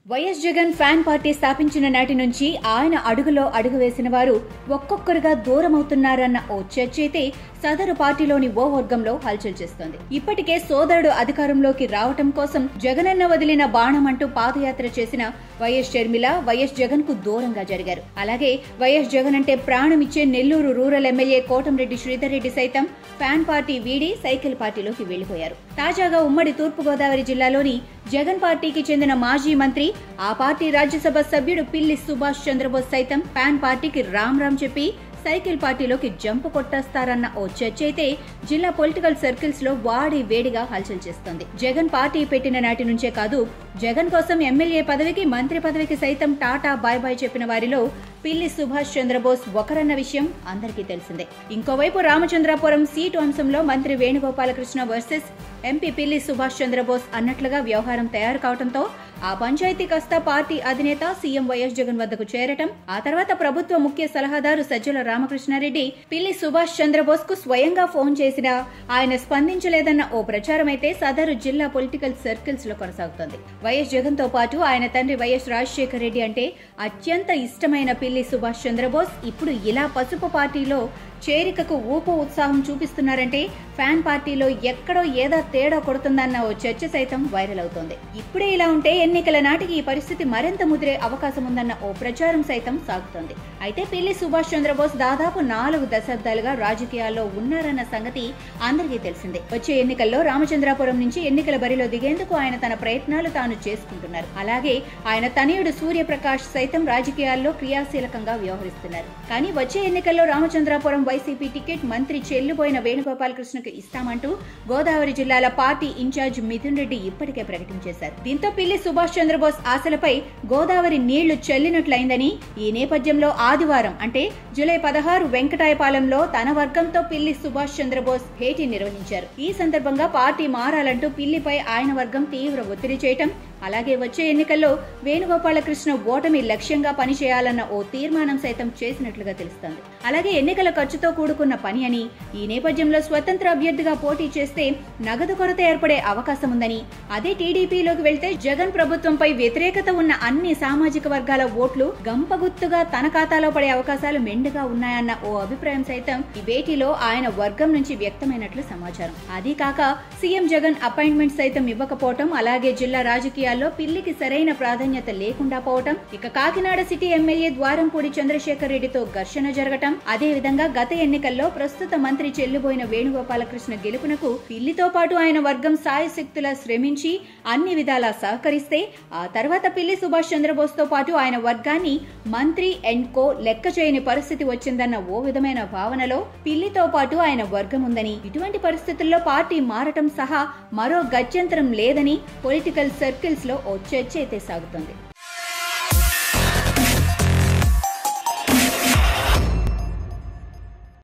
YS Jagan fan party స్థాపించిన నాటి నుంచి ఆయన అడుగులో అడుగు వేసిన వారు ఒక్కొక్కరుగా దూరం అవుతున్నారన్న ఓ చర్చ అయితే సదరు పార్టీలోని ఓ వర్గంలో హల్చల్ చేస్తోంది ఇప్పటికే సోదరుడు అధికారంలోకి రావటం కోసం జగనన్న వదిలిన బాణం అంటూ పాదయాత్ర చేసిన వైఎస్ షర్మిల వైఎస్ జగన్ కు దూరంగా జరిగారు అలాగే వైఎస్ జగన్ అంటే ప్రాణమిచ్చే నెల్లూరు రూరల్ ఎమ్మెల్యే కోటంరెడ్డి శ్రీధర్ రెడ్డి సైతం ఫ్యాన్ పార్టీ వీడి సైకిల్ పార్టీలోకి వెళ్లిపోయారు తాజాగా ఉమ్మడి తూర్పుగోదావరి జిల్లాలోని జగన్ పార్టీకి చెందిన మాజీ మంత్రి ఆ పార్టీ రాజ్యసభ సభ్యుడు పిల్లి సుభాష్ చంద్రబోస్ సైతం పాన్ పార్టీకి రామ్ రామ్ చెప్పి సైకిల్ పార్టీలోకి జంప్ కొట్టేస్తారన్న ఓ చర్చ అయితే జిల్లా పొలిటికల్ సర్కిల్స్ లో వాడి వేడిగా హల్చల్ చేస్తోంది జగన్ పార్టీ పెట్టిన నాటి నుంచే కాదు జగన్ కోసం ఎమ్మెల్యే పదవికి మంత్రి పదవికి సైతం టాటా బాయ్ బాయ్ చెప్పిన వారిలో పిల్లి సుభాష్ చంద్రబోస్ ఒకరన్న విషయం అందరికీ తెలిసిందే ఇంకోవైపు రామచంద్రాపురం సీటు అంశంలో మంత్రి వేణుగోపాలకృష్ణ వర్సెస్ ఎంపీ పిల్లి సుభాష్ చంద్రబోస్ అన్నట్లుగా వ్యవహారం తయారు కావడంతో ఆ పంచాయతీ కాస్త పార్టీ అధినేత సీఎం వైఎస్ జగన్ వద్దకు చేరటం ఆ తర్వాత ప్రభుత్వ ముఖ్య సలహాదారు సజ్జల రామకృష్ణారెడ్డి పిల్లి సుభాష్ చంద్రబోస్ కు స్వయంగా ఫోన్ చేసినా ఆయన స్పందించలేదన్న ఓ ప్రచారం అయితే సదరు జిల్లా పొలిటికల్ సర్కిల్స్ లో కొనసాగుతోంది వైఎస్ జగన్ తో పాటు ఆయన తండ్రి వైఎస్ రాజశేఖర రెడ్డి అంటే అత్యంత ఇష్టమైన పిల్లి సుభాష్ చంద్రబోస్ ఇప్పుడు ఇలా పసుపు పార్టీలో చేరికకు ఊపు ఉత్సాహం చూపిస్తున్నారంటే ఫ్యాన్ పార్టీలో ఎక్కడో ఏదో తేడా కొడుతుందన్న ఓ చర్చ సైతం వైరల్ అవుతోంది ఇప్పుడే ఇలా ఉంటే ఎన్నికల నాటికి ఈ పరిస్థితి మరింత ముదిరే అవకాశం ఉందన్న ఓ ప్రచారం సైతం సాగుతోంది అయితే పిల్లి సుభాష్ చంద్రబోస్ దాదాపు నాలుగు దశాబ్దాలుగా రాజకీయాల్లో ఉన్నారన్న సంగతి అందరికీ తెలిసిందే వచ్చే ఎన్నికల్లో రామచంద్రాపురం నుంచి ఎన్నికల బరిలో దిగేందుకు ఆయన తన ప్రయత్నాలు తాను చేసుకుంటున్నారు అలాగే ఆయన తనయుడు సూర్యప్రకాష్ సైతం రాజకీయాల్లో క్రియాశీలకంగా వ్యవహరిస్తున్నారు కానీ వచ్చే ఎన్నికల్లో రామచంద్రాపురం వైసీపీ టికెట్ మంత్రి చెల్లుబోయిన వేణుగోపాలకృష్ణకు ఇస్తామంటూ గోదావరి జిల్లాల పార్టీ ఇన్ఛార్జ్ మిథున్ రెడ్డి ఇప్పటికే ప్రకటించేశారు దీంతో పిల్లి సుభాష్ చంద్రబోస్ ఆశలపై గోదావరి నీళ్లు చెల్లినట్లయిందని ఈ నేపథ్యంలో ఆదివారం అంటే జూలై పదహారు వెంకటాయపాలెంలో తన వర్గంతో పిల్లి సుభాష్ చంద్రబోస్ భేటీ నిర్వహించారు ఈ సందర్భంగా పార్టీ మారాలంటూ పిల్లిపై ఆయన వర్గం తీవ్ర ఒత్తిడి చేయటం అలాగే వచ్చే ఎన్నికల్లో వేణుగోపాలకృష్ణ ఓటమి లక్ష్యంగా పనిచేయాలన్న ఓ తీర్మానం సైతం చేసినట్లుగా తెలుస్తోంది అలాగే ఎన్నికల ఖర్చుతో కూడుకున్న పని అని ఈ నేపథ్యంలో స్వతంత్ర అభ్యర్థిగా పోటీ చేస్తే నగదు కొరత ఏర్పడే అవకాశం ఉందని అదే టీడీపీలోకి వెళ్తే జగన్ ప్రభుత్వంపై వ్యతిరేకత ఉన్న అన్ని సామాజిక వర్గాల ఓట్లు గంపగుత్తుగా తన ఖాతాలో పడే అవకాశాలు మెండుగా ఉన్నాయన్న ఓ అభిప్రాయం సైతం ఈ భేటీలో ఆయన వర్గం నుంచి వ్యక్తమైనట్లు సమాచారం అదీ కాక సీఎం జగన్ అపాయింట్మెంట్ సైతం ఇవ్వకపోవటం అలాగే జిల్లా రాజకీయాల్లో పిల్లికి సరైన ప్రాధాన్యత లేకుండా పోవటం ఇక కాకినాడ సిటీ ఎమ్మెల్యే ద్వారంపూడి చంద్రశేఖర్ రెడ్డితో ఘర్షణ జరగటం అదే విధంగా గత ఎన్నికల్లో ప్రస్తుత మంత్రి చెల్లుబోయిన వేణుగోపాలకృష్ణ గెలుపునకు పిల్లితో పాటు ఆయన వర్గం సాయశక్తులా శ్రమించి అన్ని విధాలా సహకరిస్తే ఆ తర్వాత పిల్లి సుభాష్ చంద్రబోస్ తో పాటు ఆయన వర్గాన్ని మంత్రి అండ్ కో లెక్క చేయని పరిస్థితి వచ్చిందన్న ఓ విధమైన భావనలో పిల్లితో పాటు ఆయన వర్గం ఉందని ఇటువంటి పరిస్థితుల్లో పార్టీ మారటం సహా మరో గత్యంతరం లేదని పొలిటికల్ సర్కిల్స్ లో ఓ చర్చ అయితే సాగుతోంది